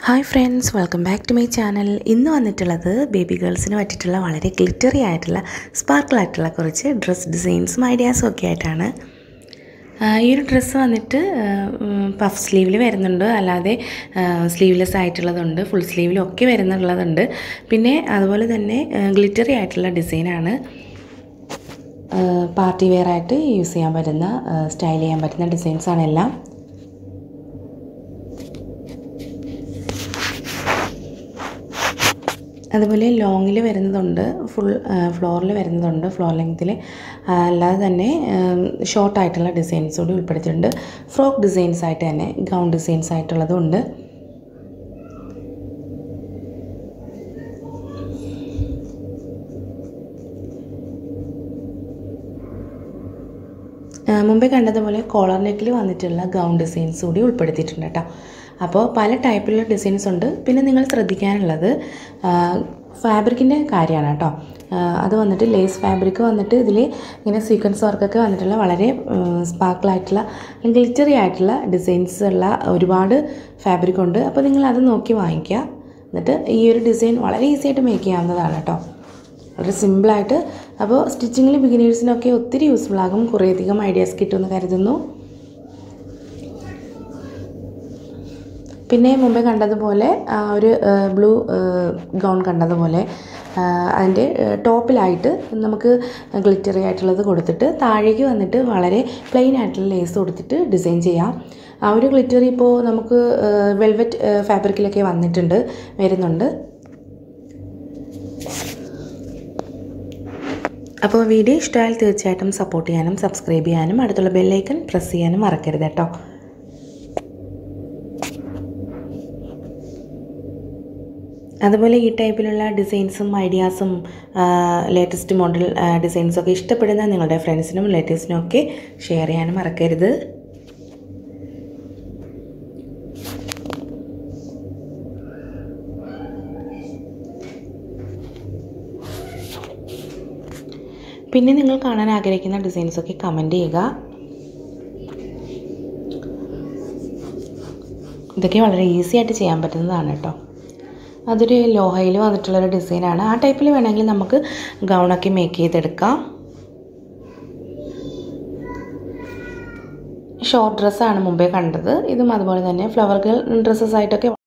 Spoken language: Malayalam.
hi friends welcome back to my channel ഇന്ന് വന്നിട്ടുള്ളത് ബേബി ഗേൾസിന് പറ്റിയിട്ടുള്ള വളരെ ഗ്ലിറ്ററി ആയിട്ടുള്ള സ്പാർക്കിൾ ആയിട്ടുള്ള കുറച്ച് ഡ്രസ് ഡിസൈൻസും ഐഡിയാസും ഒക്കെ ആയിട്ടാണ് ആ, ഈ ഒരു ഡ്രസ്സ് വന്നിട്ട് പഫ് സ്ലീവിൽ വരുന്നുണ്ട് അല്ലാതെ സ്ലീവ്ലെസ് ആയിട്ടുള്ളതുണ്ട് ഫുൾ സ്ലീവിലും ഒക്കെ വരുന്നുള്ളതുണ്ട് പിന്നെ അതുപോലെ തന്നെ ഗ്ലിറ്ററി ആയിട്ടുള്ള ഡിസൈനാണ് പാർട്ടി വെയർ ആയിട്ട് യൂസ് ചെയ്യാൻ പറ്റുന്ന സ്റ്റൈൽ ചെയ്യാൻ പറ്റുന്ന ഡിസൈൻസാണ് എല്ലാം അതുപോലെ ലോങ്ങിൽ വരുന്നതുണ്ട് ഫുൾ ഫ്ലോറിൽ വരുന്നതുണ്ട് ഫ്ലോർ ലെങ്ത്തിൽ അല്ലാതെ തന്നെ ഷോർട്ട് ആയിട്ടുള്ള ഡിസൈൻസ് കൂടി ഉൾപ്പെടുത്തിയിട്ടുണ്ട് ഫ്രോക്ക് ഡിസൈൻസ് ആയിട്ട് തന്നെ ഗൗൺ ഡിസൈൻസ് ആയിട്ടുള്ളതും ഉണ്ട് ആ, മുമ്പേ കണ്ടതുപോലെ കോളർ നെക്കിൽ വന്നിട്ടുള്ള ഗൗൺ ഡിസൈൻസ് കൂടി ഉൾപ്പെടുത്തിയിട്ടുണ്ട് കേട്ടോ അപ്പോൾ പല ടൈപ്പിലുള്ള ഡിസൈൻസ് ഉണ്ട് പിന്നെ നിങ്ങൾ ശ്രദ്ധിക്കാനുള്ളത് ഫാബ്രിക്കിൻ്റെ കാര്യമാണ് കേട്ടോ ആ, അത് വന്നിട്ട് ലേസ് ഫാബ്രിക് വന്നിട്ട് ഇതിൽ ഇങ്ങനെ സീക്വൻസ് വർക്കൊക്കെ വന്നിട്ടുള്ള വളരെ സ്പാർക്കിളായിട്ടുള്ള ഗ്ലിറ്ററി ആയിട്ടുള്ള ഡിസൈൻസ് ഉള്ള ഒരുപാട് ഫാബ്രിക് ഉണ്ട് അപ്പോൾ നിങ്ങൾ അത് നോക്കി വാങ്ങിക്കുക എന്നിട്ട് ഈ ഒരു ഡിസൈൻ വളരെ ഈസി ആയിട്ട് മേക്ക് ചെയ്യാവുന്നതാണ് കേട്ടോ വളരെ സിമ്പിളായിട്ട് അപ്പോൾ സ്റ്റിച്ചിങ്ങിൽ ബിഗിനേഴ്സിനൊക്കെ ഒത്തിരി യൂസ്ഫുൾ ആകും കുറേയധികം ഐഡിയാസ് കിട്ടുമെന്ന് കരുതുന്നു പിന്നെ മുമ്പേ കണ്ടതുപോലെ ആ ഒരു ബ്ലൂ ഗൗൺ കണ്ടതുപോലെ ആ, അതിൻ്റെ ടോപ്പിലായിട്ട് നമുക്ക് ഗ്ലിറ്ററി ആയിട്ടുള്ളത് കൊടുത്തിട്ട് താഴേക്ക് വന്നിട്ട് വളരെ പ്ലെയിൻ ആയിട്ടുള്ള ലേസ് കൊടുത്തിട്ട് ഡിസൈൻ ചെയ്യാം ആ ഒരു ഗ്ലിറ്ററി ഇപ്പോൾ നമുക്ക് വെൽവെറ്റ് ഫാബ്രിക്കിലൊക്കെ വന്നിട്ടുണ്ട് വരുന്നുണ്ട് അപ്പോൾ വീഡിയോ ഇഷ്ടമായാൽ തീർച്ചയായിട്ടും സപ്പോർട്ട് ചെയ്യാനും സബ്സ്ക്രൈബ് ചെയ്യാനും അടുത്തുള്ള ബെല്ലൈക്കൺ പ്രസ് ചെയ്യാനും മറക്കരുത് കേട്ടോ അതുപോലെ ഈ ടൈപ്പിലുള്ള ഡിസൈൻസും ഐഡിയാസും ലേറ്റസ്റ്റ് മോഡൽ ഡിസൈൻസും ഒക്കെ ഇഷ്ടപ്പെടുന്ന നിങ്ങളുടെ ഫ്രണ്ട്സിനും റിലേറ്റീവ്സിനും ഒക്കെ ഷെയർ ചെയ്യാനും മറക്കരുത് പിന്നെ നിങ്ങൾ കാണാൻ ആഗ്രഹിക്കുന്ന ഡിസൈൻസൊക്കെ കമൻറ്റ് ചെയ്യുക ഇതൊക്കെ വളരെ ഈസി ആയിട്ട് ചെയ്യാൻ പറ്റുന്നതാണ് കേട്ടോ അതൊരു ലോഹയിൽ വന്നിട്ടുള്ളൊരു ഡിസൈനാണ് ആ ടൈപ്പിൽ വേണമെങ്കിൽ നമുക്ക് ഗൗണൊക്കെ മേക്ക് ചെയ്തെടുക്കാം ഷോർട്ട് ഡ്രസ്സാണ് മുമ്പേ കണ്ടത് ഇതും അതുപോലെ തന്നെ ഫ്ലവർ ഗേൾ ഡ്രസ്സസ് ആയിട്ടൊക്കെ